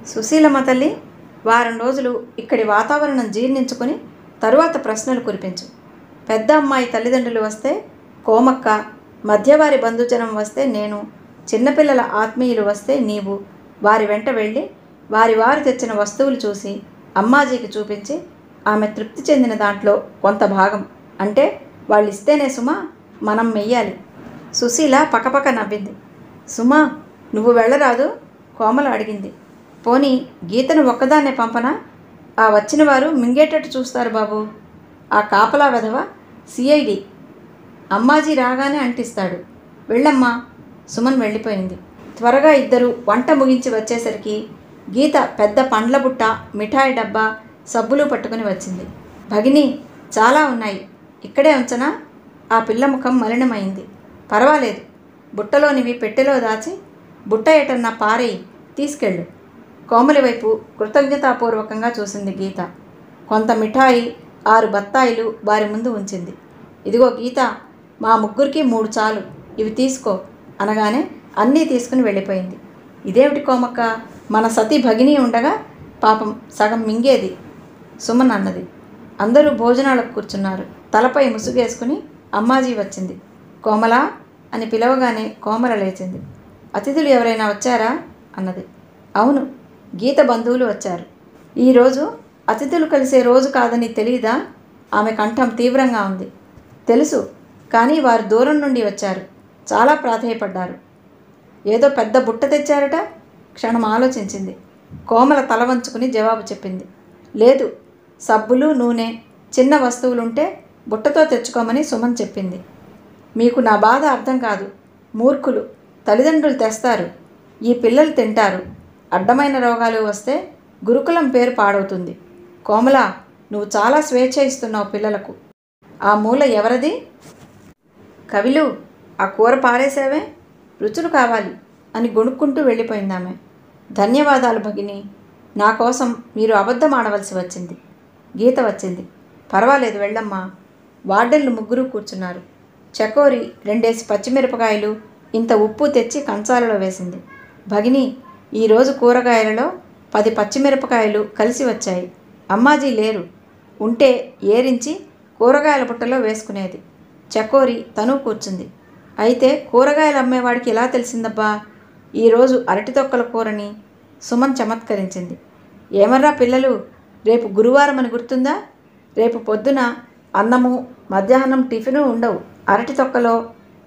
సుశీలమ్మ తల్లి వారం రోజులు ఇక్కడి వాతావరణం జీర్ణించుకొని తరువాత ప్రశ్నలు కురిపించు పెద్ద అమ్మాయి తల్లిదండ్రులు వస్తే కోమక్క మధ్యవారి బంధుజనం వస్తే నేను చిన్నపిల్లల ఆత్మీయులు వస్తే నీవు వారి వెంట వెళ్ళి వారి వారు తెచ్చిన వస్తువులు చూసి అమ్మాజీకి చూపించి ఆమె తృప్తి చెందిన దాంట్లో కొంత భాగం అంటే వాళ్ళు ఇస్తేనే సుమా మనం మెయ్యాలి సుశీల పకపక నవ్వింది సుమా నువ్వు వెళ్ళరాదు కోమల అడిగింది పోనీ గీతను ఒక్కదాన్నే పంపనా ఆ వచ్చిన వారు మింగేటట్టు చూస్తారు బాబు ఆ కాపలా వెధవ సిఐడి అమ్మాజీ రాగానే అంటిస్తాడు వెళ్ళమ్మా సుమన్ వెళ్ళిపోయింది త్వరగా ఇద్దరు వంట ముగించి వచ్చేసరికి గీత పెద్ద పండ్ల బుట్ట మిఠాయి డబ్బా సబ్బులు పట్టుకుని వచ్చింది భగిని చాలా ఉన్నాయి ఇక్కడే ఉంచనా ఆ పిల్ల ముఖం మలినమైంది పర్వాలేదు బుట్టలోనివి పెట్టెలో దాచి బుట్ట ఎటన్నా పారేయి తీసుకెళ్ళు కోమలి వైపు కృతజ్ఞతాపూర్వకంగా చూసింది గీత కొంత మిఠాయి ఆరు బత్తాయిలు వారి ముందు ఉంచింది ఇదిగో గీత మా ముగ్గురికి మూడు చాలు ఇవి తీసుకో అనగానే అన్నీ తీసుకుని వెళ్ళిపోయింది ఇదేమిటి కోమక్క మన సతీ భగిని ఉండగా పాపం సగం మింగేది సుమన్ అన్నది అందరూ భోజనాలకు కూర్చున్నారు తలపై ముసుగేసుకుని అమ్మాజీ వచ్చింది కోమల అని పిలవగానే కోమల లేచింది అతిథులు ఎవరైనా వచ్చారా అన్నది అవును గీత బంధువులు వచ్చారు ఈరోజు అతిథులు కలిసే రోజు కాదని తెలియదా ఆమె కంఠం తీవ్రంగా ఉంది తెలుసు కానీ వారు దూరం నుండి వచ్చారు చాలా ప్రాధేయపడ్డారు ఏదో పెద్ద బుట్ట తెచ్చారట క్షణం ఆలోచించింది కోమల తల వంచుకుని జవాబు చెప్పింది లేదు సబ్బులు నూనె చిన్న వస్తువులుంటే బుట్టతో తెచ్చుకోమని సుమన్ చెప్పింది మీకు నా బాధ అర్థం కాదు మూర్ఖులు తల్లిదండ్రులు తెస్తారు ఈ పిల్లలు తింటారు అడ్డమైన రోగాలు వస్తే గురుకులం పేరు పాడవుతుంది కోమల నువ్వు చాలా స్వేచ్ఛ ఇస్తున్నావు పిల్లలకు ఆ మూల ఎవరది కవిలు ఆ కూర పారేసావే రుచులు కావాలి అని గొణుక్కుంటూ వెళ్ళిపోయింది ఆమె ధన్యవాదాలు భగిని నా కోసం మీరు అబద్ధం ఆడవలసి వచ్చింది గీత వచ్చింది పర్వాలేదు వెళ్ళమ్మా వార్డెన్లు ముగ్గురు కూర్చున్నారు చకోరి రెండేసి పచ్చిమిరపకాయలు ఇంత ఉప్పు తెచ్చి కంచాలలో వేసింది భగిని ఈరోజు కూరగాయలలో పది పచ్చిమిరపకాయలు కలిసి వచ్చాయి అమ్మాజీ లేరు ఉంటే ఏరించి కూరగాయల బుట్టలో వేసుకునేది చకోరి తను కూర్చుంది అయితే కూరగాయలు అమ్మేవాడికి ఎలా తెలిసిందబ్బా ఈరోజు అరటి తొక్కల కూరని సుమన్ చమత్కరించింది ఏమర్రా పిల్లలు రేపు గురువారం అని గుర్తుందా రేపు పొద్దున అన్నము మధ్యాహ్నం టిఫిను ఉండవు అరటి తొక్కలో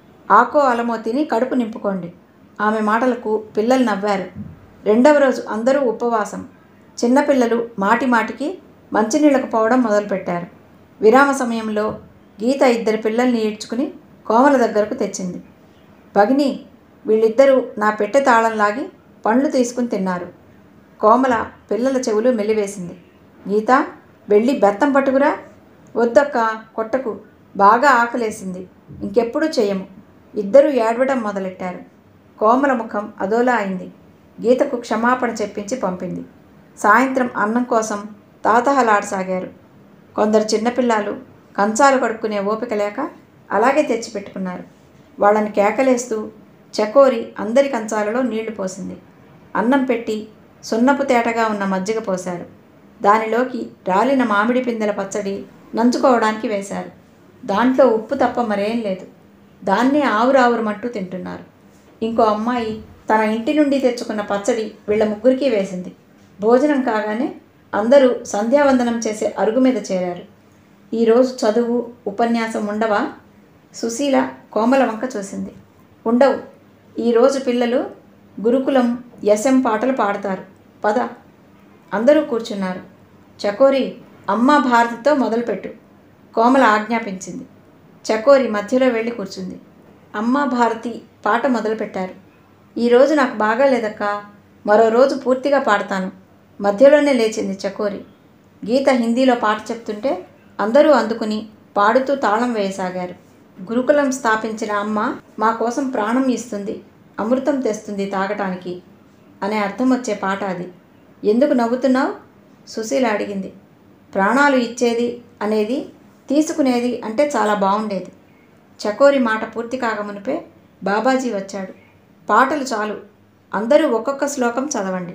ఆకో అలమో తిని కడుపు నింపుకోండి ఆమె మాటలకు పిల్లలు నవ్వారు రెండవ రోజు అందరూ ఉపవాసం చిన్నపిల్లలు మాటి మాటికి మంచినీళ్ళకు పోవడం మొదలుపెట్టారు విరామ సమయంలో గీత ఇద్దరు పిల్లల్ని ఈడ్చుకుని కోమల దగ్గరకు తెచ్చింది భగిని వీళ్ళిద్దరూ నా పెట్టె తాళం లాగి పండ్లు తీసుకుని తిన్నారు కోమల పిల్లల చెవులు మెల్లివేసింది గీత వెళ్ళి బెత్తం పట్టుకురా వద్దక్క కొట్టకు బాగా ఆకలేసింది ఇంకెప్పుడు చేయము ఇద్దరూ ఏడవడం మొదలెట్టారు కోమల ముఖం అదోలా అయింది గీతకు క్షమాపణ చెప్పించి పంపింది సాయంత్రం అన్నం కోసం తాతహలాడసాగారు కొందరు చిన్నపిల్లలు కంచాలు కడుక్కునే ఓపిక లేక అలాగే తెచ్చిపెట్టుకున్నారు వాళ్ళని కేకలేస్తూ చకోరి అందరి కంచాలలో నీళ్లు పోసింది అన్నం పెట్టి సున్నపు తేటగా ఉన్న మజ్జిగ పోశారు దానిలోకి రాలిన మామిడి పిందెల పచ్చడి నంచుకోవడానికి వేశారు దాంట్లో ఉప్పు తప్ప మరేం లేదు దాన్నే ఆవురావురమంటూ తింటున్నారు ఇంకో అమ్మాయి తన ఇంటి నుండి తెచ్చుకున్న పచ్చడి వీళ్ళ ముగ్గురికి వేసింది భోజనం కాగానే అందరూ సంధ్యావందనం చేసే అరుగు మీద చేరారు ఈరోజు చదువు ఉపన్యాసం ఉండవా సుశీల కోమల వంక చూసింది ఉండవు ఈరోజు పిల్లలు గురుకులం ఎస్ఎం పాటలు పాడతారు పద అందరూ కూర్చున్నారు చకోరి అమ్మ భారతితో మొదలుపెట్టు కోమల ఆజ్ఞాపించింది చకోరి మధ్యలో వెళ్ళి కూర్చుంది అమ్మ భారతి పాట మొదలుపెట్టారు ఈరోజు నాకు బాగా లేదక్క మరో రోజు పూర్తిగా పాడతాను మధ్యలోనే లేచింది చకోరి గీత హిందీలో పాట చెప్తుంటే అందరూ అందుకుని పాడుతూ తాళం వేయసాగారు గురుకులం స్థాపించిన అమ్మ మా కోసం ప్రాణం ఇస్తుంది అమృతం తెస్తుంది తాగటానికి అనే అర్థం వచ్చే పాట అది ఎందుకు నవ్వుతున్నావు సుశీల అడిగింది ప్రాణాలు ఇచ్చేది అనేది తీసుకునేది అంటే చాలా బాగుండేది చకోరి మాట పూర్తి కాకమునిపే బాబాజీ వచ్చాడు పాటలు చాలు అందరూ ఒక్కొక్క శ్లోకం చదవండి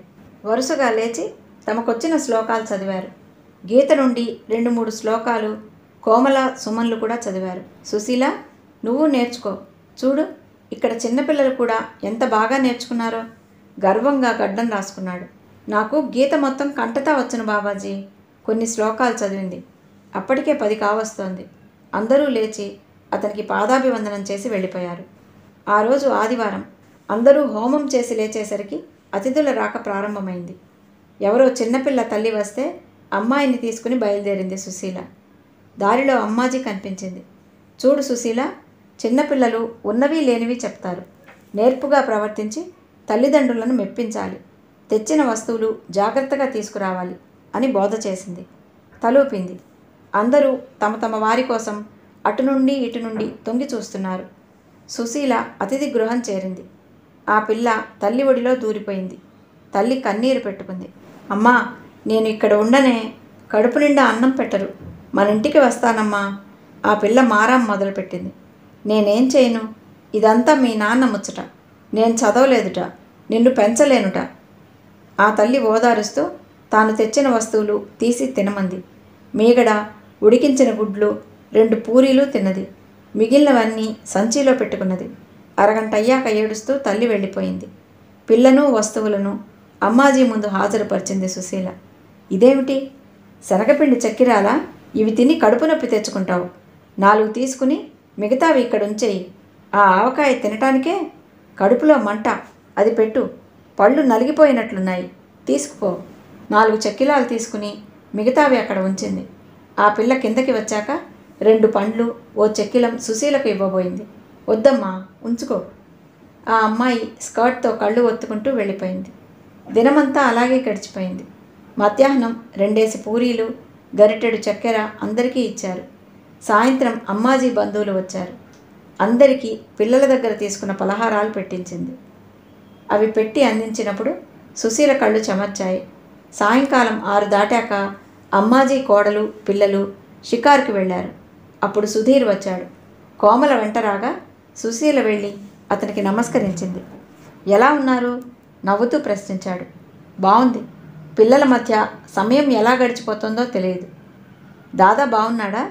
వరుసగా లేచి తమకొచ్చిన శ్లోకాలు చదివారు గీత నుండి రెండు మూడు శ్లోకాలు కోమల సుమన్లు కూడా చదివారు సుశీల నువ్వు నేర్చుకో చూడు ఇక్కడ చిన్నపిల్లలు కూడా ఎంత బాగా నేర్చుకున్నారో గర్వంగా గడ్డం రాసుకున్నాడు నాకు గీత మొత్తం కంటతా వచ్చును బాబాజీ కొన్ని శ్లోకాలు చదివింది అప్పటికే పది కావస్తోంది అందరూ లేచి అతనికి పాదాభివందనం చేసి వెళ్ళిపోయారు ఆ రోజు ఆదివారం అందరూ హోమం చేసి లేచేసరికి అతిథుల రాక ప్రారంభమైంది ఎవరో చిన్నపిల్ల తల్లి వస్తే అమ్మాయిని తీసుకుని బయలుదేరింది సుశీల దారిలో అమ్మాజీ కనిపించింది చూడు సుశీల చిన్నపిల్లలు ఉన్నవి లేనివి చెప్తారు నేర్పుగా ప్రవర్తించి తల్లిదండ్రులను మెప్పించాలి తెచ్చిన వస్తువులు జాగ్రత్తగా తీసుకురావాలి అని బోధ చేసింది తలూపింది అందరూ తమ తమ వారి కోసం అటు నుండి ఇటు నుండి తొంగి చూస్తున్నారు సుశీల అతిథి గృహం చేరింది ఆ పిల్ల తల్లి ఒడిలో దూరిపోయింది తల్లి కన్నీరు పెట్టుకుంది అమ్మా నేను ఇక్కడ ఉండనే కడుపు నిండా అన్నం పెట్టరు మన ఇంటికి వస్తానమ్మా ఆ పిల్ల మారాం మొదలుపెట్టింది నేనేం చేయను ఇదంతా మీ నాన్న ముచ్చట నేను చదవలేదుట నిన్ను పెంచలేనుట ఆ తల్లి ఓదారుస్తూ తాను తెచ్చిన వస్తువులు తీసి తినమంది మీగడ ఉడికించిన గుడ్లు రెండు పూరీలు తిన్నది మిగిలినవన్నీ సంచిలో పెట్టుకున్నది అరగంట అయ్యాక ఏడుస్తూ తల్లి వెళ్ళిపోయింది పిల్లను వస్తువులను అమ్మాజీ ముందు హాజరుపరిచింది సుశీల ఇదేమిటి శనగపిండి చక్కిరాలా ఇవి తిని కడుపు నొప్పి తెచ్చుకుంటావు నాలుగు తీసుకుని మిగతావి ఇక్కడ ఉంచేయి ఆ ఆవకాయ తినటానికే కడుపులో మంట అది పెట్టు పళ్ళు నలిగిపోయినట్లున్నాయి తీసుకుపో నాలుగు చెక్కిలాలు తీసుకుని మిగతావి అక్కడ ఉంచింది ఆ పిల్ల కిందకి వచ్చాక రెండు పండ్లు ఓ చెక్కిలం సుశీలకు ఇవ్వబోయింది వద్దమ్మా ఉంచుకో ఆ అమ్మాయి స్కర్ట్తో కళ్ళు ఒత్తుకుంటూ వెళ్ళిపోయింది దినమంతా అలాగే గడిచిపోయింది మధ్యాహ్నం రెండేసి పూరీలు గరిటెడు చక్కెర అందరికీ ఇచ్చారు సాయంత్రం అమ్మాజీ బంధువులు వచ్చారు అందరికీ పిల్లల దగ్గర తీసుకున్న పలహారాలు పెట్టించింది అవి పెట్టి అందించినప్పుడు సుశీల కళ్ళు చెమర్చాయి సాయంకాలం ఆరు దాటాక అమ్మాజీ కోడలు పిల్లలు షికారుకి వెళ్ళారు అప్పుడు సుధీర్ వచ్చాడు కోమల వెంట రాగా సుశీల వెళ్ళి అతనికి నమస్కరించింది ఎలా ఉన్నారు నవ్వుతూ ప్రశ్నించాడు బాగుంది పిల్లల మధ్య సమయం ఎలా గడిచిపోతుందో తెలియదు దాదా బాగున్నాడా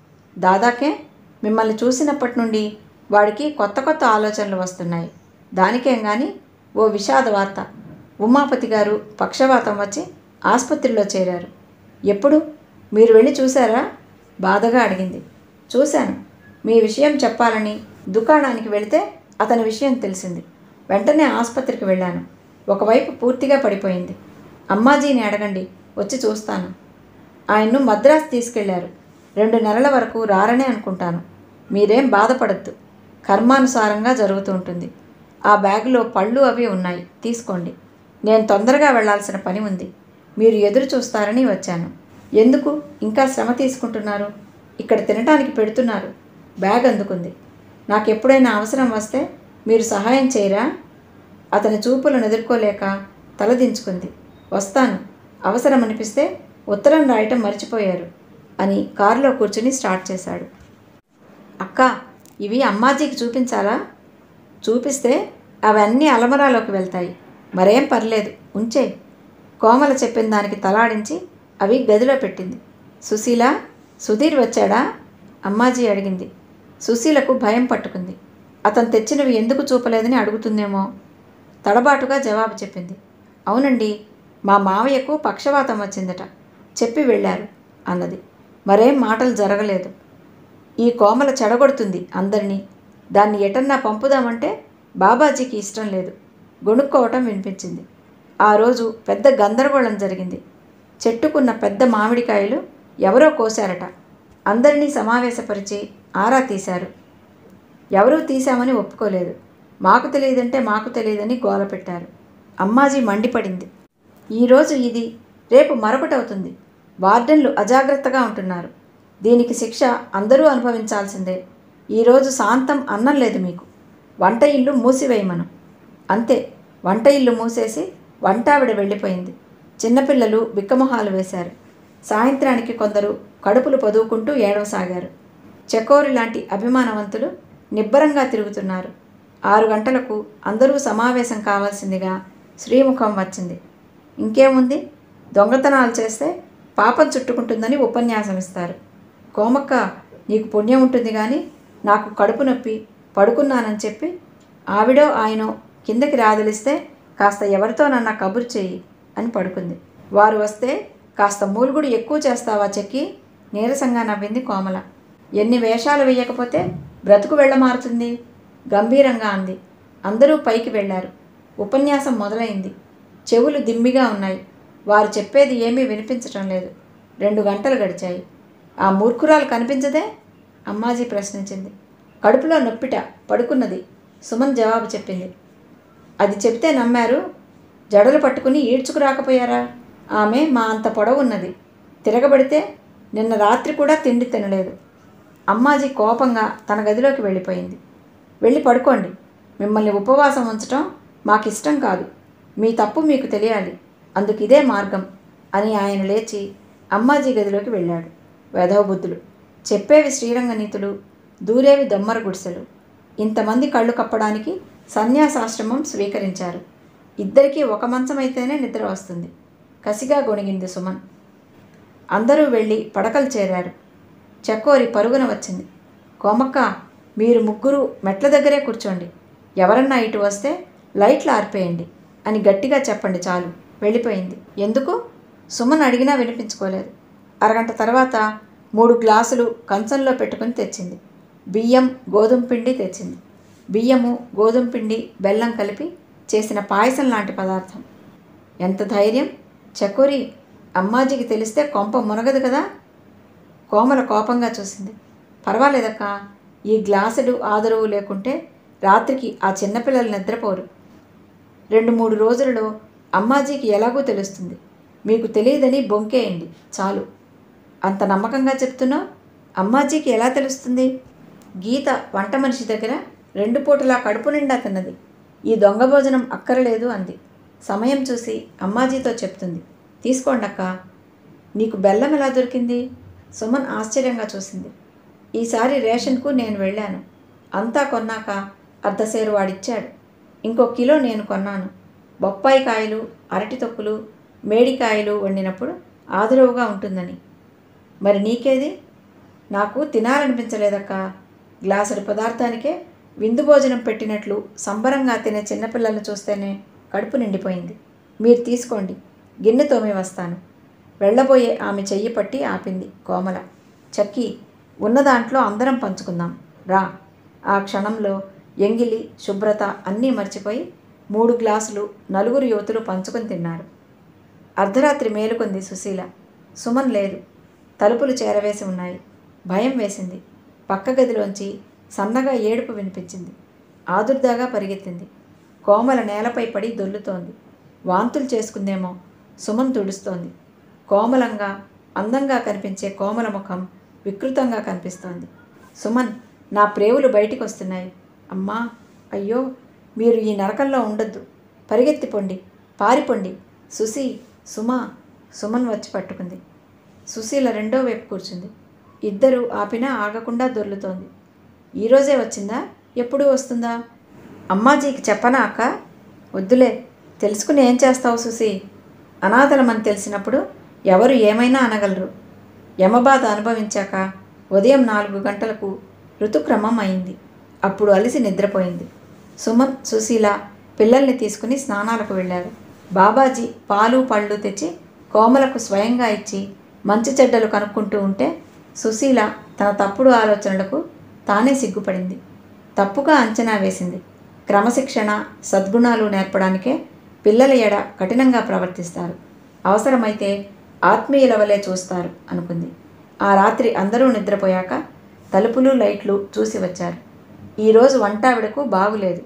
దాదాకే మిమ్మల్ని చూసినప్పటి నుండి వాడికి కొత్త కొత్త ఆలోచనలు వస్తున్నాయి దానికేం కానీ ఓ విషాద వార్త ఉమాపతి గారు పక్షవాతం వచ్చి ఆసుపత్రిలో చేరారు ఎప్పుడు మీరు వెళ్ళి చూసారా బాధగా అడిగింది చూశాను మీ విషయం చెప్పాలని దుకాణానికి వెళితే అతని విషయం తెలిసింది వెంటనే ఆసుపత్రికి వెళ్ళాను ఒకవైపు పూర్తిగా పడిపోయింది అమ్మాజీని అడగండి వచ్చి చూస్తాను ఆయన్ను మద్రాసు తీసుకెళ్లారు రెండు నెలల వరకు రారనే అనుకుంటాను మీరేం బాధపడద్దు కర్మానుసారంగా జరుగుతూ ఉంటుంది ఆ బ్యాగులో పళ్ళు అవి ఉన్నాయి తీసుకోండి నేను తొందరగా వెళ్ళాల్సిన పని ఉంది మీరు ఎదురు చూస్తారని వచ్చాను ఎందుకు ఇంకా శ్రమ తీసుకుంటున్నారు ఇక్కడ తినటానికి పెడుతున్నారు బ్యాగ్ అందుకుంది నాకు ఎప్పుడైనా అవసరం వస్తే మీరు సహాయం చేయరా అతని చూపులను ఎదుర్కోలేక తలదించుకుంది వస్తాను అవసరం అనిపిస్తే ఉత్తరం రాయటం మర్చిపోయారు అని కారులో కూర్చుని స్టార్ట్ చేశాడు అక్క ఇవి అమ్మాజీకి చూపించాలా చూపిస్తే అవన్నీ అలమరాలోకి వెళ్తాయి మరేం పర్లేదు ఉంచే కోమల చెప్పిన దానికి తలాడించి అవి గదిలో పెట్టింది సుశీల సుధీర్ వచ్చాడా అమ్మాజీ అడిగింది సుశీలకు భయం పట్టుకుంది అతను తెచ్చినవి ఎందుకు చూపలేదని అడుగుతుందేమో తడబాటుగా జవాబు చెప్పింది అవునండి మా మావయ్యకు పక్షవాతం వచ్చిందట చెప్పి వెళ్ళారు అన్నది మరేం మాటలు జరగలేదు ఈ కోమల చెడగొడుతుంది అందరినీ దాన్ని ఎటన్నా పంపుదామంటే బాబాజీకి ఇష్టం లేదు గొణుక్కోవటం వినిపించింది ఆ రోజు పెద్ద గందరగోళం జరిగింది చెట్టుకున్న పెద్ద మామిడికాయలు ఎవరో కోశారట అందరినీ సమావేశపరిచి ఆరా తీశారు ఎవరూ తీశామని ఒప్పుకోలేదు మాకు తెలియదంటే మాకు తెలియదని గోల పెట్టారు అమ్మాజీ మండిపడింది ఈరోజు ఇది రేపు మరొకటవుతుంది వార్డెన్లు అజాగ్రత్తగా ఉంటున్నారు దీనికి శిక్ష అందరూ అనుభవించాల్సిందే ఈరోజు శాంతం అన్నం లేదు మీకు వంట ఇల్లు మూసివేయమను అంతే వంట ఇల్లు మూసేసి వంటావిడ వెళ్ళిపోయింది చిన్నపిల్లలు బిక్కమొహాలు వేశారు సాయంత్రానికి కొందరు కడుపులు పొదువుకుంటూ ఏడవసాగారు చకోరి లాంటి అభిమానవంతులు నిబ్బరంగా తిరుగుతున్నారు ఆరు గంటలకు అందరూ సమావేశం కావాల్సిందిగా శ్రీముఖం వచ్చింది ఇంకేముంది దొంగతనాలు చేస్తే పాపం చుట్టుకుంటుందని ఉపన్యాసం ఇస్తారు కోమక్క నీకు పుణ్యం ఉంటుంది కానీ నాకు కడుపు నొప్పి పడుకున్నానని చెప్పి ఆవిడో ఆయనో కిందకి రాదలిస్తే కాస్త ఎవరితోనన్నా కబురు చెయ్యి అని పడుకుంది వారు వస్తే కాస్త మూలుగుడు ఎక్కువ చేస్తావా చెక్కి నీరసంగా నవ్వింది కోమల ఎన్ని వేషాలు వేయకపోతే బ్రతుకు వెళ్ళమారుతుంది గంభీరంగా అంది అందరూ పైకి వెళ్ళారు ఉపన్యాసం మొదలైంది చెవులు దిమ్మిగా ఉన్నాయి వారు చెప్పేది ఏమీ వినిపించటం లేదు రెండు గంటలు గడిచాయి ఆ మూర్ఖురాలు కనిపించదే అమ్మాజీ ప్రశ్నించింది కడుపులో నొప్పిట పడుకున్నది సుమన్ జవాబు చెప్పింది అది చెప్తే నమ్మారు జడలు పట్టుకుని ఈడ్చుకురాకపోయారా ఆమె మా అంత పొడవున్నది తిరగబడితే నిన్న రాత్రి కూడా తిండి తినలేదు అమ్మాజీ కోపంగా తన గదిలోకి వెళ్ళిపోయింది వెళ్ళి పడుకోండి మిమ్మల్ని ఉపవాసం ఉంచటం మాకు ఇష్టం కాదు మీ తప్పు మీకు తెలియాలి అందుకు ఇదే మార్గం అని ఆయన లేచి అమ్మాజీ గదిలోకి వెళ్ళాడు వేధవబుద్ధులు చెప్పేవి శ్రీరంగ నీతులు దూరేవి దొమ్మర గుడిసెలు ఇంతమంది కళ్ళు కప్పడానికి సన్యాసాశ్రమం స్వీకరించారు ఇద్దరికీ ఒక మంచం అయితేనే నిద్ర వస్తుంది కసిగా గొణిగింది సుమన్ అందరూ వెళ్ళి పడకలు చేరారు చకోరి పరుగున వచ్చింది కోమక్క మీరు ముగ్గురు మెట్ల దగ్గరే కూర్చోండి ఎవరన్నా ఇటు వస్తే లైట్లు ఆర్పేయండి అని గట్టిగా చెప్పండి చాలు వెళ్ళిపోయింది ఎందుకు సుమన్ అడిగినా వినిపించుకోలేదు అరగంట తర్వాత మూడు గ్లాసులు కంచంలో పెట్టుకుని తెచ్చింది బియ్యం గోధుమ పిండి తెచ్చింది బియ్యము గోధుమ పిండి బెల్లం కలిపి చేసిన పాయసం లాంటి పదార్థం ఎంత ధైర్యం చకోరి అమ్మాజీకి తెలిస్తే కొంప మునగదు కదా కోమల కోపంగా చూసింది పర్వాలేదక్క ఈ గ్లాసులు ఆదరువు లేకుంటే రాత్రికి ఆ చిన్నపిల్లలు నిద్రపోరు రెండు మూడు రోజులలో అమ్మాజీకి ఎలాగో తెలుస్తుంది మీకు తెలియదని బొంకేయండి చాలు అంత నమ్మకంగా చెప్తున్నావు అమ్మాజీకి ఎలా తెలుస్తుంది గీత వంట మనిషి దగ్గర రెండు పూటలా కడుపు నిండా తిన్నది ఈ దొంగ భోజనం అక్కరలేదు అంది సమయం చూసి అమ్మాజీతో చెప్తుంది తీసుకోండక్క నీకు బెల్లం ఎలా దొరికింది సుమన్ ఆశ్చర్యంగా చూసింది ఈసారి రేషన్కు నేను వెళ్ళాను అంతా కొన్నాక అర్ధసేరు వాడిచ్చాడు ఇంకో కిలో నేను కొన్నాను బొప్పాయి కాయలు అరటి తొక్కులు మేడికాయలు వండినప్పుడు ఆదురవుగా ఉంటుందని మరి నీకేది నాకు తినాలనిపించలేదక్క గ్లాసుడు పదార్థానికే విందు భోజనం పెట్టినట్లు సంబరంగా తినే చిన్నపిల్లల్ని చూస్తేనే కడుపు నిండిపోయింది మీరు తీసుకోండి గిన్నె తోమి వస్తాను వెళ్ళబోయే ఆమె చెయ్యి పట్టి ఆపింది కోమల చక్కి ఉన్న దాంట్లో అందరం పంచుకుందాం రా ఆ క్షణంలో ఎంగిలి శుభ్రత అన్నీ మర్చిపోయి మూడు గ్లాసులు నలుగురు యువతులు పంచుకొని తిన్నారు అర్ధరాత్రి మేలుకుంది సుశీల సుమన్ లేదు తలుపులు చేరవేసి ఉన్నాయి భయం వేసింది పక్క గదిలోంచి సన్నగా ఏడుపు వినిపించింది ఆదుర్దాగా పరిగెత్తింది కోమల నేలపై పడి దొల్లుతోంది వాంతులు చేసుకుందేమో సుమన్ తుడుస్తోంది కోమలంగా అందంగా కనిపించే కోమల ముఖం వికృతంగా కనిపిస్తోంది సుమన్ నా ప్రేవులు బయటికి వస్తున్నాయి అమ్మా అయ్యో మీరు ఈ నరకంలో ఉండొద్దు పరిగెత్తిపోండి పారిపోండి సుసి సుమా సుమన్ వచ్చి పట్టుకుంది సుశీల రెండో వైపు కూర్చుంది ఇద్దరు ఆపినా ఆగకుండా దొర్లుతోంది ఈరోజే వచ్చిందా ఎప్పుడు వస్తుందా అమ్మాజీకి చెప్పనా అక్క వద్దులే తెలుసుకుని ఏం చేస్తావు సుసి అనాథలమని తెలిసినప్పుడు ఎవరు ఏమైనా అనగలరు యమబాధ అనుభవించాక ఉదయం నాలుగు గంటలకు ఋతుక్రమం అయింది అప్పుడు అలిసి నిద్రపోయింది సుమన్ సుశీల పిల్లల్ని తీసుకుని స్నానాలకు వెళ్ళారు బాబాజీ పాలు పళ్ళు తెచ్చి కోమలకు స్వయంగా ఇచ్చి మంచి చెడ్డలు కనుక్కుంటూ ఉంటే సుశీల తన తప్పుడు ఆలోచనలకు తానే సిగ్గుపడింది తప్పుగా అంచనా వేసింది క్రమశిక్షణ సద్గుణాలు నేర్పడానికే పిల్లల ఎడ కఠినంగా ప్రవర్తిస్తారు అవసరమైతే ఆత్మీయుల వలె చూస్తారు అనుకుంది ఆ రాత్రి అందరూ నిద్రపోయాక తలుపులు లైట్లు చూసి వచ్చారు ఈరోజు వంటావిడకు బాగులేదు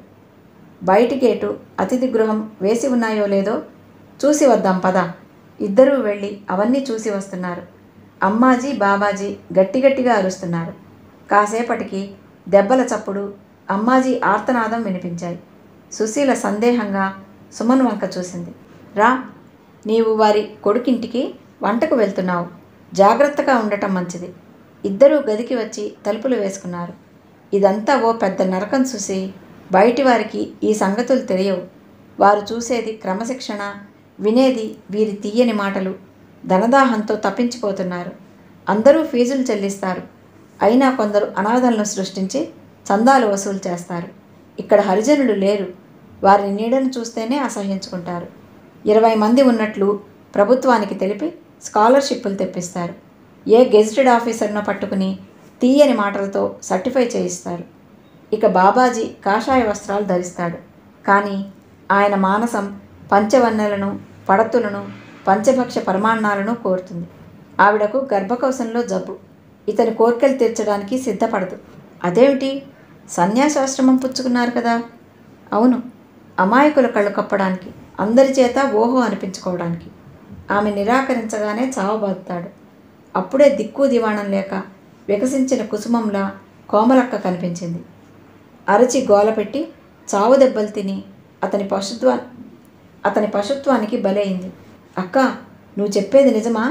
బయటి గేటు అతిథి గృహం వేసి ఉన్నాయో లేదో చూసి వద్దాం పద ఇద్దరూ వెళ్ళి అవన్నీ చూసి వస్తున్నారు అమ్మాజీ బాబాజీ గట్టి గట్టిగా అరుస్తున్నారు కాసేపటికి దెబ్బల చప్పుడు అమ్మాజీ ఆర్తనాదం వినిపించాయి సుశీల సందేహంగా సుమన్ వంక చూసింది రా నీవు వారి కొడుకింటికి వంటకు వెళ్తున్నావు జాగ్రత్తగా ఉండటం మంచిది ఇద్దరూ గదికి వచ్చి తలుపులు వేసుకున్నారు ఇదంతా ఓ పెద్ద నరకం చూసి బయటి వారికి ఈ సంగతులు తెలియవు వారు చూసేది క్రమశిక్షణ వినేది వీరి తీయని మాటలు ధనదాహంతో తప్పించిపోతున్నారు అందరూ ఫీజులు చెల్లిస్తారు అయినా కొందరు అనాథలను సృష్టించి చందాలు వసూలు చేస్తారు ఇక్కడ హరిజనులు లేరు వారి నీడను చూస్తేనే అసహ్యించుకుంటారు ఇరవై మంది ఉన్నట్లు ప్రభుత్వానికి తెలిపి స్కాలర్షిప్లు తెప్పిస్తారు ఏ గెజిటెడ్ ఆఫీసర్ను పట్టుకుని తీయని మాటలతో సర్టిఫై చేయిస్తారు ఇక బాబాజీ కాషాయ వస్త్రాలు ధరిస్తాడు కానీ ఆయన మానసం పంచవన్నెలను పడతులను పంచభక్ష పరమాన్నాలను కోరుతుంది ఆవిడకు గర్భకోశంలో జబ్బు ఇతని కోర్కెలు తీర్చడానికి సిద్ధపడదు అదేమిటి సన్యాసాశ్రమం పుచ్చుకున్నారు కదా అవును అమాయకుల కళ్ళు కప్పడానికి అందరి చేత ఓహో అనిపించుకోవడానికి ఆమె నిరాకరించగానే చావబాదుతాడు అప్పుడే దిక్కు దివాణం లేక వికసించిన కుసుమంలా కోమలక్క కనిపించింది అరచి గోలపెట్టి చావు దెబ్బలు తిని అతని పశుత్వా అతని పశుత్వానికి బలైంది అక్క నువ్వు చెప్పేది నిజమా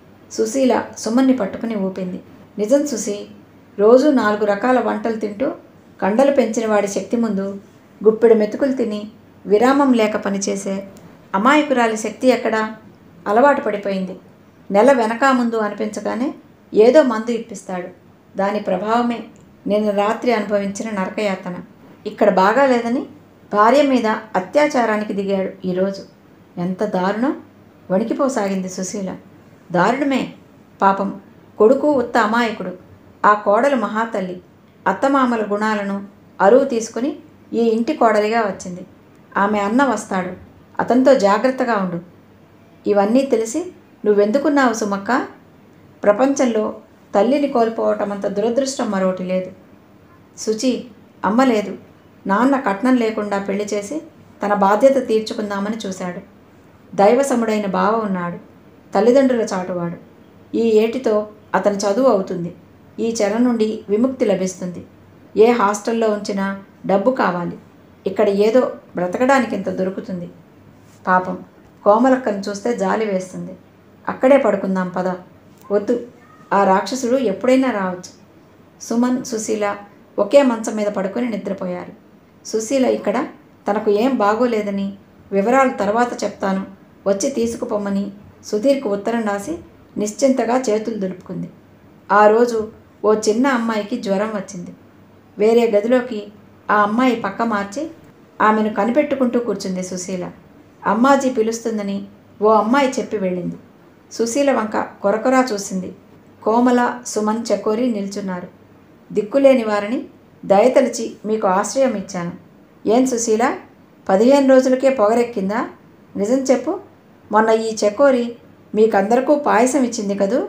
సుశీల సుమన్ని పట్టుకుని ఊపింది నిజం సుసి రోజు నాలుగు రకాల వంటలు తింటూ కండలు పెంచిన వాడి శక్తి ముందు గుప్పెడు మెతుకులు తిని విరామం లేక పనిచేసే అమాయకురాలి శక్తి ఎక్కడా అలవాటు పడిపోయింది నెల వెనక ముందు అనిపించగానే ఏదో మందు ఇప్పిస్తాడు దాని ప్రభావమే నిన్న రాత్రి అనుభవించిన నరకయాతన ఇక్కడ బాగాలేదని భార్య మీద అత్యాచారానికి దిగాడు ఈరోజు ఎంత దారుణం వణికిపోసాగింది సుశీల దారుణమే పాపం కొడుకు ఉత్త అమాయకుడు ఆ కోడలు మహాతల్లి అత్తమామల గుణాలను అరువు తీసుకుని ఈ ఇంటి కోడలిగా వచ్చింది ఆమె అన్న వస్తాడు అతనితో జాగ్రత్తగా ఉండు ఇవన్నీ తెలిసి నువ్వెందుకున్నావు సుమక్క ప్రపంచంలో తల్లిని కోల్పోవటం అంత దురదృష్టం మరొకటి లేదు శుచి అమ్మ లేదు నాన్న కట్నం లేకుండా పెళ్లి చేసి తన బాధ్యత తీర్చుకుందామని చూశాడు దైవసముడైన బావ ఉన్నాడు తల్లిదండ్రుల చాటువాడు ఈ ఏటితో అతని చదువు అవుతుంది ఈ చెర నుండి విముక్తి లభిస్తుంది ఏ హాస్టల్లో ఉంచినా డబ్బు కావాలి ఇక్కడ ఏదో బ్రతకడానికి ఇంత దొరుకుతుంది పాపం కోమలక్కను చూస్తే జాలి వేస్తుంది అక్కడే పడుకుందాం పద వద్దు ఆ రాక్షసుడు ఎప్పుడైనా రావచ్చు సుమన్ సుశీల ఒకే మంచం మీద పడుకొని నిద్రపోయారు సుశీల ఇక్కడ తనకు ఏం బాగోలేదని వివరాలు తర్వాత చెప్తాను వచ్చి తీసుకుపోమ్మని సుధీర్కు ఉత్తరం రాసి నిశ్చింతగా చేతులు దులుపుకుంది ఆ రోజు ఓ చిన్న అమ్మాయికి జ్వరం వచ్చింది వేరే గదిలోకి ఆ అమ్మాయి పక్క మార్చి ఆమెను కనిపెట్టుకుంటూ కూర్చుంది సుశీల అమ్మాజీ పిలుస్తుందని ఓ అమ్మాయి చెప్పి వెళ్ళింది సుశీల వంక కొరకొరా చూసింది కోమల సుమన్ చకోరి నిల్చున్నారు దిక్కులేని వారిని దయతలిచి మీకు ఆశ్రయం ఇచ్చాను ఏం సుశీల పదిహేను రోజులకే పొగరెక్కిందా నిజం చెప్పు మొన్న ఈ చకోరి మీకందరికీ పాయసం ఇచ్చింది కదూ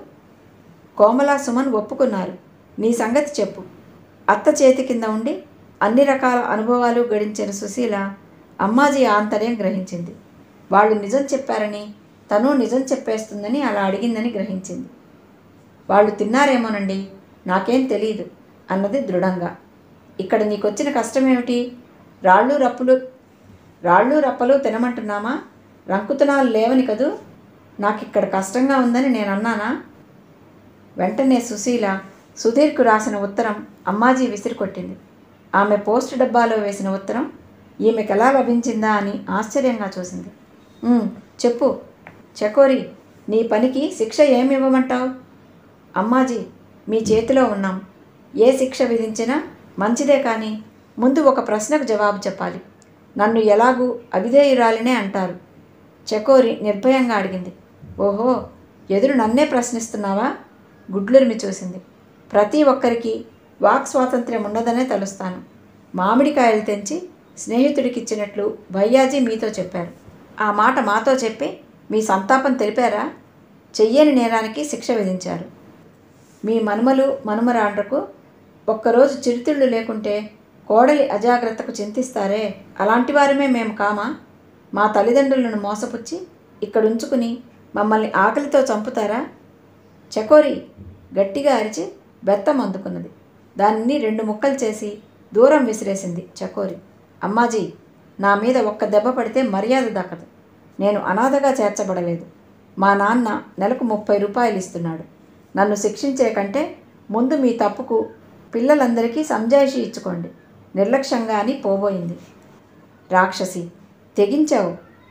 కోమల సుమన్ ఒప్పుకున్నారు నీ సంగతి చెప్పు అత్త చేతి కింద ఉండి అన్ని రకాల అనుభవాలు గడించిన సుశీల అమ్మాజీ ఆంతర్యం గ్రహించింది వాళ్ళు నిజం చెప్పారని తను నిజం చెప్పేస్తుందని అలా అడిగిందని గ్రహించింది వాళ్ళు తిన్నారేమోనండి నాకేం తెలియదు అన్నది దృఢంగా ఇక్కడ నీకొచ్చిన కష్టమేమిటి రాళ్ళు రప్పులు రాళ్ళు రప్పలు తినమంటున్నామా రంకుతనాలు లేవని కదూ నాకు ఇక్కడ కష్టంగా ఉందని నేను అన్నానా వెంటనే సుశీల సుధీర్కు రాసిన ఉత్తరం అమ్మాజీ విసిరికొట్టింది ఆమె పోస్ట్ డబ్బాలో వేసిన ఉత్తరం ఈమెకు ఎలా లభించిందా అని ఆశ్చర్యంగా చూసింది "ఉమ్, చెప్పు చకోరి నీ పనికి శిక్ష ఏమి ఇవ్వమంటావు అమ్మాజీ మీ చేతిలో ఉన్నాం ఏ శిక్ష విధించినా మంచిదే కానీ ముందు ఒక ప్రశ్నకు జవాబు చెప్పాలి నన్ను ఎలాగూ అవిధేయురాలినే అంటారు చకోరి నిర్భయంగా అడిగింది ఓహో ఎదురు నన్నే ప్రశ్నిస్తున్నావా గుడ్లురిమి చూసింది ప్రతి ఒక్కరికి వాక్ స్వాతంత్ర్యం ఉండదనే తలుస్తాను మామిడికాయలు తెంచి స్నేహితుడికిచ్చినట్లు భయ్యాజీ మీతో చెప్పారు ఆ మాట మాతో చెప్పి మీ సంతాపం తెలిపారా చెయ్యని నేరానికి శిక్ష విధించారు మీ మనుమలు మనుమరాండ్రకు ఒక్కరోజు చిరుతిళ్ళు లేకుంటే కోడలి అజాగ్రత్తకు చింతిస్తారే అలాంటి వారమే మేము కామా మా తల్లిదండ్రులను మోసపుచ్చి ఇక్కడ ఉంచుకుని మమ్మల్ని ఆకలితో చంపుతారా చకోరి గట్టిగా అరిచి బెత్తం అందుకున్నది దానిని రెండు ముక్కలు చేసి దూరం విసిరేసింది చకోరి అమ్మాజీ నా మీద ఒక్క దెబ్బ పడితే మర్యాద దక్కదు నేను అనాథగా చేర్చబడలేదు మా నాన్న నెలకు ముప్పై రూపాయలు ఇస్తున్నాడు నన్ను శిక్షించే కంటే ముందు మీ తప్పుకు పిల్లలందరికీ సంజాయిషి ఇచ్చుకోండి నిర్లక్ష్యంగా అని పోబోయింది రాక్షసి తెగించావు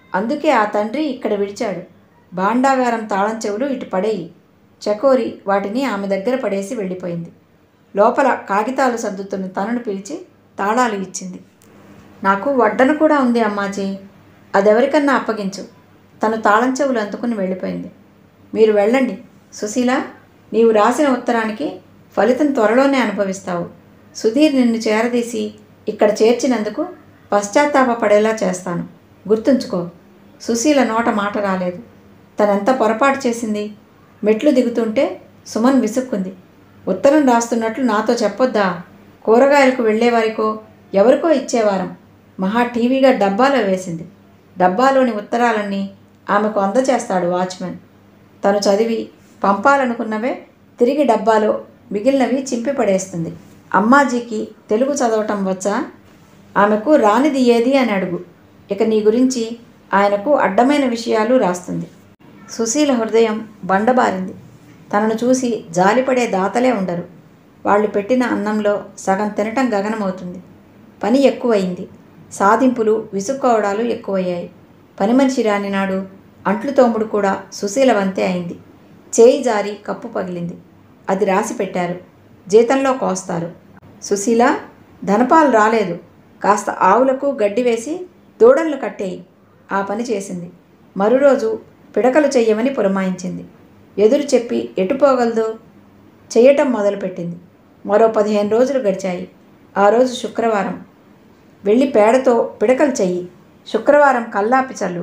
అందుకే ఆ తండ్రి ఇక్కడ విడిచాడు భాండాగారం తాళం చెవులు ఇటు పడేయి చకోరి వాటిని ఆమె దగ్గర పడేసి వెళ్ళిపోయింది లోపల కాగితాలు సర్దుతున్న తనను పిలిచి తాళాలు ఇచ్చింది నాకు వడ్డన కూడా ఉంది అమ్మాజీ అదెవరికన్నా అప్పగించు తను తాళం చెవులు అందుకుని వెళ్ళిపోయింది మీరు వెళ్ళండి సుశీల నీవు రాసిన ఉత్తరానికి ఫలితం త్వరలోనే అనుభవిస్తావు సుధీర్ నిన్ను చేరదీసి ఇక్కడ చేర్చినందుకు పశ్చాత్తాపపడేలా చేస్తాను గుర్తుంచుకో సుశీల నోట మాట రాలేదు తనెంత పొరపాటు చేసింది మెట్లు దిగుతుంటే సుమన్ విసుక్కుంది ఉత్తరం రాస్తున్నట్లు నాతో చెప్పొద్దా కూరగాయలకు వెళ్ళేవారికో ఎవరికో ఇచ్చేవారం మహా టీవీగా డబ్బాలో వేసింది డబ్బాలోని ఉత్తరాలన్నీ ఆమెకు అందచేస్తాడు వాచ్మెన్ తను చదివి పంపాలనుకున్నవే తిరిగి డబ్బాలో మిగిలినవి చింపి పడేస్తుంది అమ్మాజీకి తెలుగు చదవటం వచ్చా ఆమెకు రానిది ఏది అని అడుగు ఇక నీ గురించి ఆయనకు అడ్డమైన విషయాలు రాస్తుంది సుశీల హృదయం బండబారింది తనను చూసి జాలిపడే దాతలే ఉండరు వాళ్ళు పెట్టిన అన్నంలో సగం తినటం గగనమవుతుంది పని ఎక్కువయింది సాధింపులు విసుక్కోవడాలు ఎక్కువయ్యాయి పని మనిషి రాని నాడు అంట్లు తోముడు కూడా సుశీల వంతే అయింది చేయి జారి కప్పు పగిలింది అది రాసి పెట్టారు జీతంలో కోస్తారు సుశీల ధనపాలు రాలేదు కాస్త ఆవులకు గడ్డి వేసి దూడలను కట్టేయి ఆ పని చేసింది మరురోజు పిడకలు చెయ్యమని పురమాయించింది ఎదురు చెప్పి ఎటుపోగలదు చెయ్యటం మొదలుపెట్టింది మరో పదిహేను రోజులు గడిచాయి ఆ రోజు శుక్రవారం వెళ్ళి పేడతో పిడకలు చెయ్యి శుక్రవారం కల్లాపి చల్లు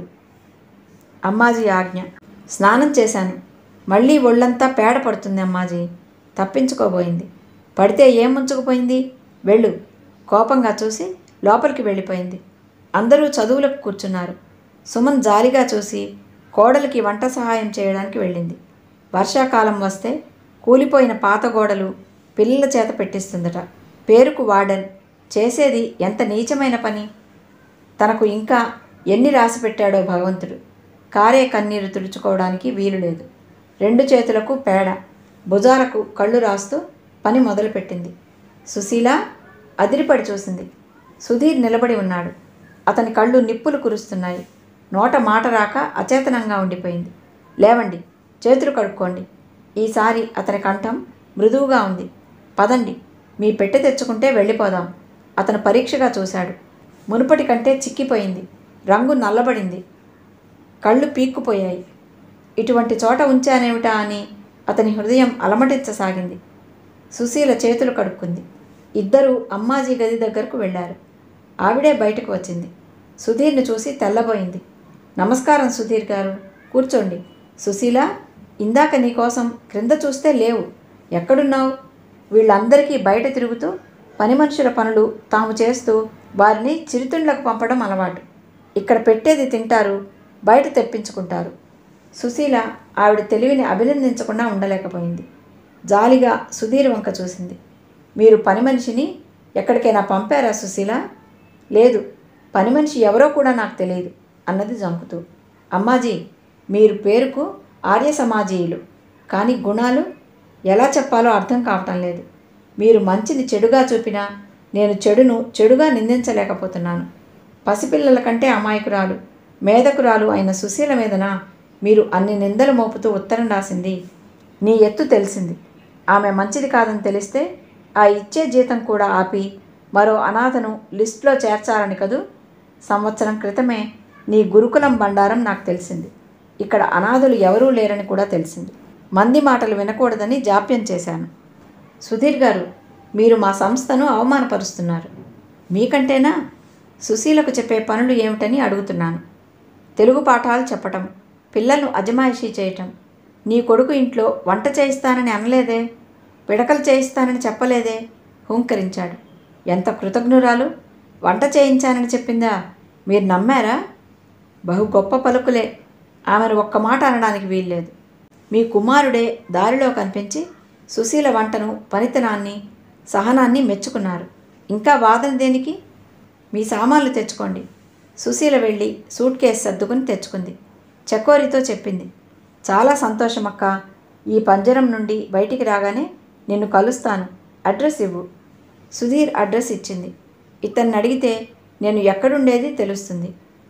అమ్మాజీ ఆజ్ఞ స్నానం చేశాను మళ్ళీ ఒళ్ళంతా పేడ పడుతుంది అమ్మాజీ తప్పించుకోబోయింది పడితే ఏం ముంచుకుపోయింది వెళ్ళు కోపంగా చూసి లోపలికి వెళ్ళిపోయింది అందరూ చదువులకు కూర్చున్నారు సుమన్ జాలిగా చూసి కోడలికి వంట సహాయం చేయడానికి వెళ్ళింది వర్షాకాలం వస్తే కూలిపోయిన పాత గోడలు పిల్లల చేత పెట్టిస్తుందట పేరుకు వార్డెన్ చేసేది ఎంత నీచమైన పని తనకు ఇంకా ఎన్ని రాసి పెట్టాడో భగవంతుడు కారే కన్నీరు తుడుచుకోవడానికి వీలు లేదు రెండు చేతులకు పేడ భుజాలకు కళ్ళు రాస్తూ పని మొదలుపెట్టింది సుశీల అదిరిపడి చూసింది సుధీర్ నిలబడి ఉన్నాడు అతని కళ్ళు నిప్పులు కురుస్తున్నాయి నోట మాట రాక అచేతనంగా ఉండిపోయింది లేవండి చేతులు కడుక్కోండి ఈసారి అతని కంఠం మృదువుగా ఉంది పదండి మీ పెట్టె తెచ్చుకుంటే వెళ్ళిపోదాం అతను పరీక్షగా చూశాడు మునుపటి కంటే చిక్కిపోయింది రంగు నల్లబడింది కళ్ళు పీక్కుపోయాయి ఇటువంటి చోట ఉంచానేమిటా అని అతని హృదయం అలమటించసాగింది సుశీల చేతులు కడుక్కుంది ఇద్దరూ అమ్మాజీ గది దగ్గరకు వెళ్ళారు ఆవిడే బయటకు వచ్చింది సుధీర్ని చూసి తెల్లబోయింది నమస్కారం సుధీర్ గారు కూర్చోండి సుశీల ఇందాక నీకోసం క్రింద చూస్తే లేవు ఎక్కడున్నావు వీళ్ళందరికీ బయట తిరుగుతూ పని మనుషుల పనులు తాము చేస్తూ వారిని చిరుతిండ్లకు పంపడం అలవాటు ఇక్కడ పెట్టేది తింటారు బయట తెప్పించుకుంటారు సుశీల ఆవిడ తెలివిని అభినందించకుండా ఉండలేకపోయింది జాలిగా సుధీర్ వంక చూసింది మీరు పని మనిషిని ఎక్కడికైనా పంపారా సుశీల లేదు పని మనిషి ఎవరో కూడా నాకు తెలియదు అన్నది జంకుతూ అమ్మాజీ మీరు పేరుకు ఆర్య సమాజీయులు కానీ గుణాలు ఎలా చెప్పాలో అర్థం కావటం లేదు మీరు మంచిని చెడుగా చూపినా నేను చెడును చెడుగా నిందించలేకపోతున్నాను పసిపిల్లల కంటే అమాయకురాలు మేధకురాలు అయిన సుశీల మీదన మీరు అన్ని నిందలు మోపుతూ ఉత్తరం రాసింది నీ ఎత్తు తెలిసింది ఆమె మంచిది కాదని తెలిస్తే ఆ ఇచ్చే జీతం కూడా ఆపి మరో అనాథను లిస్టులో చేర్చాలని కదూ సంవత్సరం క్రితమే నీ గురుకులం బండారం నాకు తెలిసింది ఇక్కడ అనాథులు ఎవరూ లేరని కూడా తెలిసింది మంది మాటలు వినకూడదని జాప్యం చేశాను సుధీర్ గారు మీరు మా సంస్థను అవమానపరుస్తున్నారు మీకంటేనా సుశీలకు చెప్పే పనులు ఏమిటని అడుగుతున్నాను తెలుగు పాఠాలు చెప్పటం పిల్లలను అజమాయిషీ చేయటం నీ కొడుకు ఇంట్లో వంట చేయిస్తానని అనలేదే పిడకలు చేయిస్తానని చెప్పలేదే హుంకరించాడు ఎంత కృతజ్ఞురాలు వంట చేయించానని చెప్పిందా మీరు నమ్మారా బహు గొప్ప పలుకులే ఆమెను ఒక్క మాట అనడానికి వీల్లేదు మీ కుమారుడే దారిలో కనిపించి సుశీల వంటను పనితనాన్ని సహనాన్ని మెచ్చుకున్నారు ఇంకా వాదన దేనికి మీ సామాన్లు తెచ్చుకోండి సుశీల వెళ్ళి సూట్ కేసు సర్దుకుని తెచ్చుకుంది చకోరితో చెప్పింది చాలా సంతోషమక్క ఈ పంజరం నుండి బయటికి రాగానే నిన్ను కలుస్తాను అడ్రస్ ఇవ్వు సుధీర్ అడ్రస్ ఇచ్చింది ఇతన్ని అడిగితే నేను ఎక్కడుండేది తెలుస్తుంది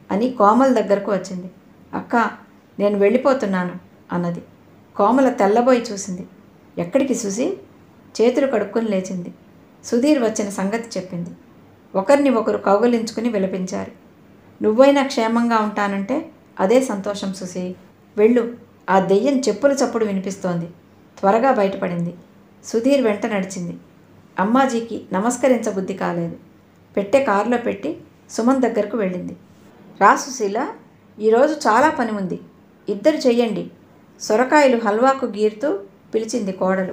అని కోమల దగ్గరకు వచ్చింది అక్క నేను వెళ్ళిపోతున్నాను అన్నది కోమల తెల్లబోయి చూసింది ఎక్కడికి సుజీ చేతులు కడుక్కొని లేచింది సుధీర్ వచ్చిన సంగతి చెప్పింది ఒకరిని ఒకరు కౌగలించుకుని విలపించారు నువ్వైనా క్షేమంగా ఉంటానంటే అదే సంతోషం సుసి వెళ్ళు ఆ దెయ్యం చెప్పుల చప్పుడు వినిపిస్తోంది త్వరగా బయటపడింది సుధీర్ వెంట నడిచింది అమ్మాజీకి నమస్కరించబుద్ధి కాలేదు పెట్టే కారులో పెట్టి సుమన్ దగ్గరకు వెళ్ళింది రా సుశీల ఈరోజు చాలా పని ఉంది ఇద్దరు చెయ్యండి సొరకాయలు హల్వాకు గీరుతూ పిలిచింది కోడలు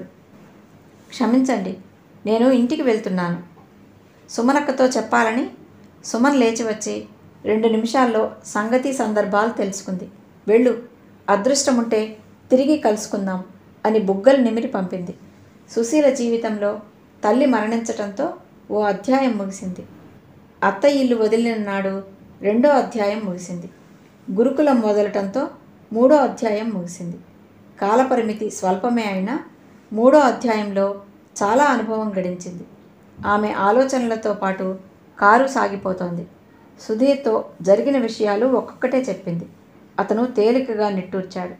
క్షమించండి నేను ఇంటికి వెళ్తున్నాను సుమనక్కతో చెప్పాలని సుమన్ లేచి వచ్చి రెండు నిమిషాల్లో సంగతి సందర్భాలు తెలుసుకుంది వెళ్ళు అదృష్టం ఉంటే తిరిగి కలుసుకుందాం అని బుగ్గలు నిమిరి పంపింది సుశీల జీవితంలో తల్లి మరణించటంతో ఓ అధ్యాయం ముగిసింది అత్త ఇల్లు వదిలిన నాడు రెండో అధ్యాయం ముగిసింది గురుకులం వదలటంతో మూడో అధ్యాయం ముగిసింది కాలపరిమితి స్వల్పమే అయినా మూడో అధ్యాయంలో చాలా అనుభవం గడించింది ఆమె ఆలోచనలతో పాటు కారు సాగిపోతోంది సుధీర్తో జరిగిన విషయాలు ఒక్కొక్కటే చెప్పింది అతను తేలికగా నిట్టూర్చాడు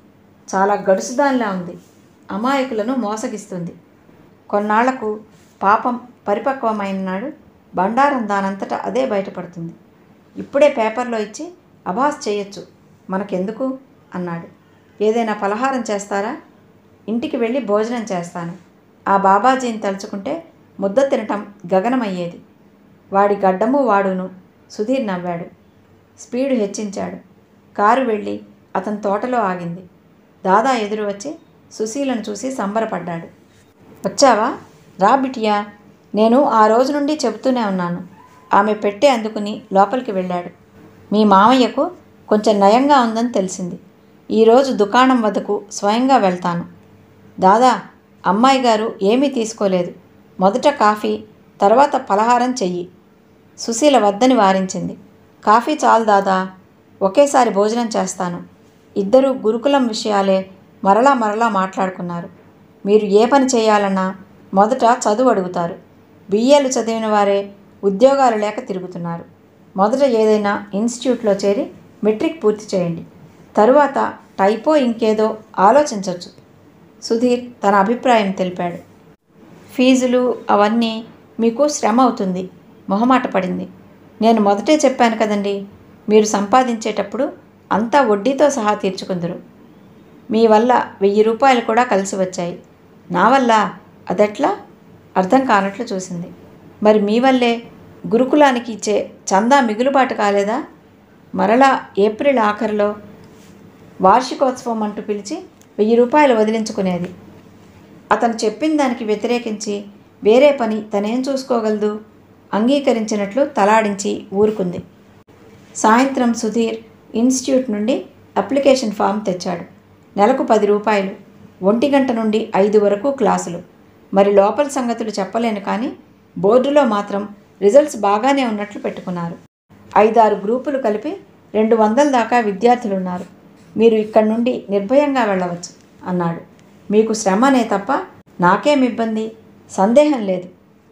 చాలా గడుసుదానిలా ఉంది అమాయకులను మోసగిస్తుంది కొన్నాళ్లకు పాపం పరిపక్వమైన నాడు బండారం దానంతటా అదే బయటపడుతుంది ఇప్పుడే పేపర్లో ఇచ్చి అభాస్ చేయొచ్చు మనకెందుకు అన్నాడు ఏదైనా పలహారం చేస్తారా ఇంటికి వెళ్ళి భోజనం చేస్తాను ఆ బాబాజీని తలుచుకుంటే ముద్ద తినటం గగనమయ్యేది వాడి గడ్డము వాడును సుధీర్ నవ్వాడు స్పీడు హెచ్చించాడు కారు వెళ్ళి అతని తోటలో ఆగింది దాదా ఎదురు వచ్చి సుశీలను చూసి సంబరపడ్డాడు వచ్చావా రా బిటియా నేను ఆ రోజు నుండి చెబుతూనే ఉన్నాను ఆమె పెట్టే అందుకుని లోపలికి వెళ్ళాడు మీ మామయ్యకు కొంచెం నయంగా ఉందని తెలిసింది ఈరోజు దుకాణం వద్దకు స్వయంగా వెళ్తాను దాదా అమ్మాయి గారు ఏమీ తీసుకోలేదు మొదట కాఫీ తర్వాత పలహారం చెయ్యి సుశీల వద్దని వారించింది కాఫీ చాలు దాదా ఒకేసారి భోజనం చేస్తాను ఇద్దరు గురుకులం విషయాలే మరలా మరలా మాట్లాడుకున్నారు మీరు ఏ పని చేయాలన్నా మొదట చదువు అడుగుతారు బిఏలు చదివిన వారే ఉద్యోగాలు లేక తిరుగుతున్నారు మొదట ఏదైనా ఇన్స్టిట్యూట్లో చేరి మెట్రిక్ పూర్తి చేయండి తరువాత టైపో ఇంకేదో ఆలోచించవచ్చు సుధీర్ తన అభిప్రాయం తెలిపాడు ఫీజులు అవన్నీ మీకు శ్రమ అవుతుంది మొహమాట పడింది నేను మొదటే చెప్పాను కదండి మీరు సంపాదించేటప్పుడు అంతా వడ్డీతో సహా తీర్చుకుందరు మీ వల్ల వెయ్యి రూపాయలు కూడా కలిసి వచ్చాయి నా వల్ల అదెట్లా అర్థం కానట్లు చూసింది మరి మీ వల్లే గురుకులానికి ఇచ్చే చందా మిగులుబాటు కాలేదా మరలా ఏప్రిల్ ఆఖరిలో వార్షికోత్సవం అంటూ పిలిచి వెయ్యి రూపాయలు వదిలించుకునేది అతను చెప్పిన దానికి వ్యతిరేకించి వేరే పని తనేం చూసుకోగలదు అంగీకరించినట్లు తలాడించి ఊరుకుంది సాయంత్రం సుధీర్ ఇన్స్టిట్యూట్ నుండి అప్లికేషన్ ఫామ్ తెచ్చాడు నెలకు పది రూపాయలు ఒంటి గంట నుండి ఐదు వరకు క్లాసులు మరి లోపల సంగతులు చెప్పలేను కానీ బోర్డులో మాత్రం రిజల్ట్స్ బాగానే ఉన్నట్లు పెట్టుకున్నారు ఐదారు గ్రూపులు కలిపి రెండు వందల దాకా విద్యార్థులున్నారు మీరు ఇక్కడి నుండి నిర్భయంగా వెళ్ళవచ్చు అన్నాడు మీకు శ్రమనే తప్ప నాకేం ఇబ్బంది సందేహం లేదు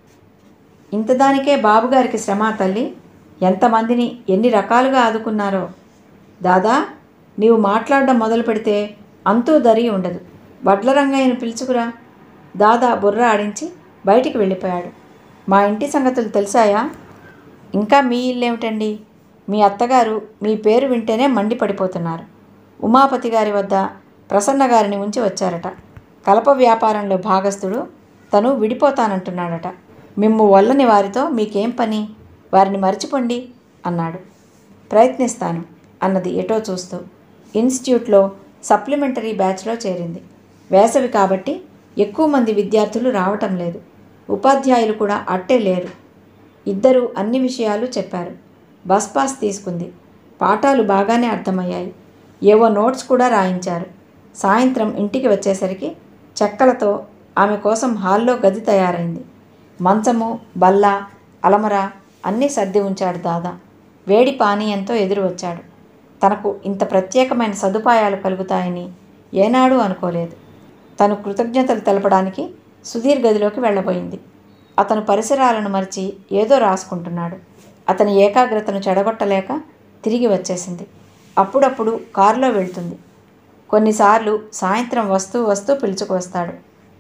ఇంతదానికే బాబుగారికి శ్రమ తల్లి ఎంతమందిని ఎన్ని రకాలుగా ఆదుకున్నారో దాదా నీవు మాట్లాడడం మొదలు పెడితే అంతూ దరి ఉండదు వడ్ల రంగయ్యను పిలుచుకురా దాదా బుర్ర ఆడించి బయటికి వెళ్ళిపోయాడు మా ఇంటి సంగతులు తెలిసాయా ఇంకా మీ ఇల్లేమిటండి మీ అత్తగారు మీ పేరు వింటేనే మండిపడిపోతున్నారు ఉమాపతి గారి వద్ద ప్రసన్న గారిని ఉంచి వచ్చారట కలప వ్యాపారంలో భాగస్థుడు తను విడిపోతానంటున్నాడట మిమ్ము వల్లని వారితో మీకేం పని వారిని మర్చిపోండి అన్నాడు ప్రయత్నిస్తాను అన్నది ఎటో చూస్తూ ఇన్స్టిట్యూట్లో సప్లిమెంటరీ బ్యాచ్లో చేరింది వేసవి కాబట్టి ఎక్కువ మంది విద్యార్థులు రావటం లేదు ఉపాధ్యాయులు కూడా అట్టే లేరు ఇద్దరు అన్ని విషయాలు చెప్పారు బస్ పాస్ తీసుకుంది పాఠాలు బాగానే అర్థమయ్యాయి ఏవో నోట్స్ కూడా రాయించారు సాయంత్రం ఇంటికి వచ్చేసరికి చెక్కలతో ఆమె కోసం హాల్లో గది తయారైంది మంచము బల్ల అలమర అన్నీ సర్ది ఉంచాడు దాదా వేడి పానీయంతో ఎదురు వచ్చాడు తనకు ఇంత ప్రత్యేకమైన సదుపాయాలు కలుగుతాయని ఏనాడూ అనుకోలేదు తను కృతజ్ఞతలు తెలపడానికి సుధీర్ గదిలోకి వెళ్ళబోయింది అతను పరిసరాలను మరిచి ఏదో రాసుకుంటున్నాడు అతని ఏకాగ్రతను చెడగొట్టలేక తిరిగి వచ్చేసింది అప్పుడప్పుడు కారులో వెళ్తుంది కొన్నిసార్లు సాయంత్రం వస్తూ వస్తూ పిలుచుకు వస్తాడు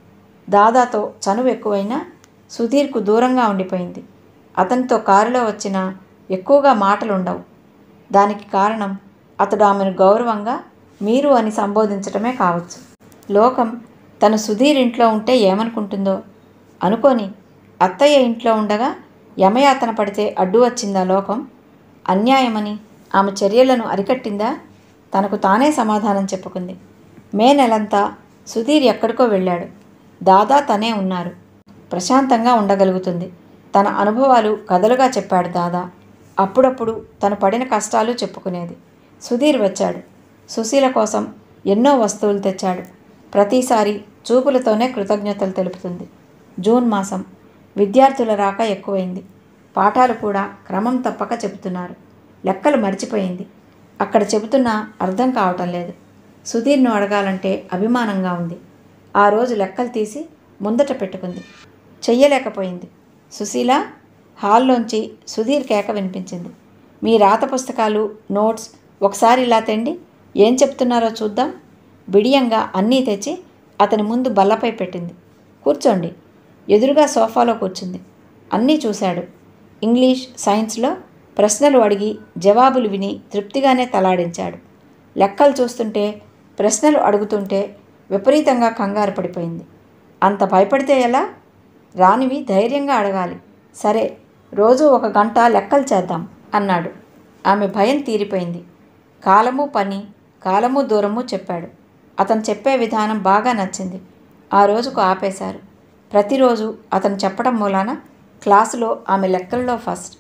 దాదాతో చనువు ఎక్కువైనా సుధీర్కు దూరంగా ఉండిపోయింది అతనితో కారులో వచ్చిన ఎక్కువగా మాటలు ఉండవు దానికి కారణం అతడు ఆమెను గౌరవంగా మీరు అని సంబోధించటమే కావచ్చు లోకం తను సుధీర్ ఇంట్లో ఉంటే ఏమనుకుంటుందో అనుకొని అత్తయ్య ఇంట్లో ఉండగా యమయాతన పడితే అడ్డు వచ్చిందా లోకం అన్యాయమని ఆమె చర్యలను అరికట్టిందా తనకు తానే సమాధానం చెప్పుకుంది మే నెలంతా సుధీర్ ఎక్కడికో వెళ్ళాడు దాదా తనే ఉన్నారు ప్రశాంతంగా ఉండగలుగుతుంది తన అనుభవాలు కథలుగా చెప్పాడు దాదా అప్పుడప్పుడు తను పడిన కష్టాలు చెప్పుకునేది సుధీర్ వచ్చాడు సుశీల కోసం ఎన్నో వస్తువులు తెచ్చాడు ప్రతిసారి చూపులతోనే కృతజ్ఞతలు తెలుపుతుంది జూన్ మాసం విద్యార్థుల రాక ఎక్కువైంది పాఠాలు కూడా క్రమం తప్పక చెబుతున్నారు లెక్కలు మర్చిపోయింది అక్కడ చెబుతున్నా అర్థం కావటం లేదు సుధీర్ను అడగాలంటే అభిమానంగా ఉంది ఆ రోజు లెక్కలు తీసి ముందట పెట్టుకుంది చెయ్యలేకపోయింది సుశీల హాల్లోంచి సుధీర్ కేక వినిపించింది మీ రాత పుస్తకాలు నోట్స్ ఒకసారి ఇలా తెండి ఏం చెప్తున్నారో చూద్దాం బిడియంగా అన్నీ తెచ్చి అతని ముందు బల్లపై పెట్టింది కూర్చోండి ఎదురుగా సోఫాలో కూర్చుంది అన్నీ చూశాడు ఇంగ్లీష్ సైన్స్లో ప్రశ్నలు అడిగి జవాబులు విని తృప్తిగానే తలాడించాడు లెక్కలు చూస్తుంటే ప్రశ్నలు అడుగుతుంటే విపరీతంగా కంగారు పడిపోయింది అంత భయపడితే ఎలా రానివి ధైర్యంగా అడగాలి సరే రోజు ఒక గంట లెక్కలు చేద్దాం అన్నాడు ఆమె భయం తీరిపోయింది కాలము పని కాలము దూరము చెప్పాడు అతను చెప్పే విధానం బాగా నచ్చింది ఆ రోజుకు ఆపేశారు ప్రతిరోజు అతను చెప్పడం మూలాన క్లాసులో ఆమె లెక్కల్లో ఫస్ట్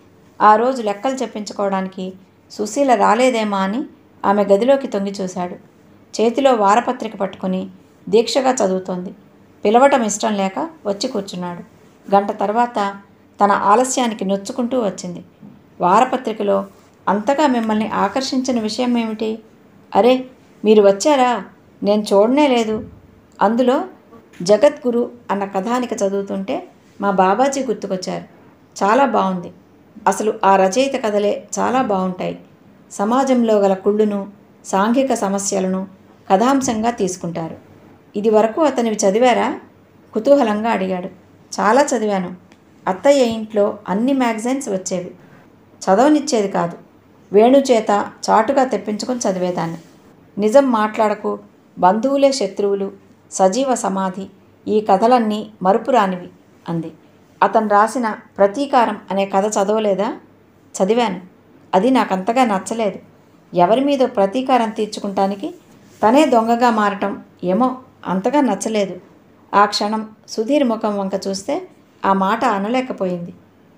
ఆ రోజు లెక్కలు చెప్పించుకోవడానికి సుశీల రాలేదేమా అని ఆమె గదిలోకి తొంగి చూశాడు చేతిలో వారపత్రిక పట్టుకుని దీక్షగా చదువుతోంది పిలవటం ఇష్టం లేక వచ్చి కూర్చున్నాడు గంట తర్వాత తన ఆలస్యానికి నొచ్చుకుంటూ వచ్చింది వారపత్రికలో అంతగా మిమ్మల్ని ఆకర్షించిన విషయం ఏమిటి అరే మీరు వచ్చారా నేను చూడనే లేదు అందులో జగద్గురు అన్న కథానిక చదువుతుంటే మా బాబాజీ గుర్తుకొచ్చారు చాలా బాగుంది అసలు ఆ రచయిత కథలే చాలా బాగుంటాయి సమాజంలో గల కుళ్ళును సాంఘిక సమస్యలను కథాంశంగా తీసుకుంటారు ఇది వరకు అతనివి చదివారా కుతూహలంగా అడిగాడు చాలా చదివాను అత్తయ్య ఇంట్లో అన్ని మ్యాగజైన్స్ వచ్చేవి చదవనిచ్చేది కాదు వేణు చేత చాటుగా తెప్పించుకొని చదివేదాన్ని నిజం మాట్లాడకు బంధువులే శత్రువులు సజీవ సమాధి ఈ కథలన్నీ మరుపురానివి అంది అతను రాసిన ప్రతీకారం అనే కథ చదవలేదా చదివాను అది నాకంతగా నచ్చలేదు ఎవరి మీద ప్రతీకారం తీర్చుకుంటానికి తనే దొంగగా మారటం ఏమో అంతగా నచ్చలేదు ఆ క్షణం సుధీర్ ముఖం వంక చూస్తే ఆ మాట అనలేకపోయింది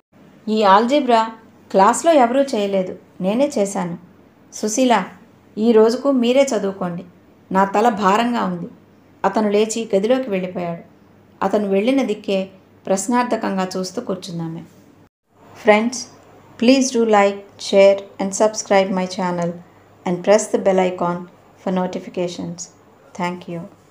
ఈ ఆల్జీబ్రా క్లాస్లో ఎవరూ చేయలేదు నేనే చేశాను సుశీల ఈ రోజుకు మీరే చదువుకోండి నా తల భారంగా ఉంది అతను లేచి గదిలోకి వెళ్ళిపోయాడు అతను వెళ్ళిన దిక్కే ప్రశ్నార్థకంగా చూస్తూ కూర్చుందామె friends please do like share and subscribe my channel and press the bell icon for notifications thank you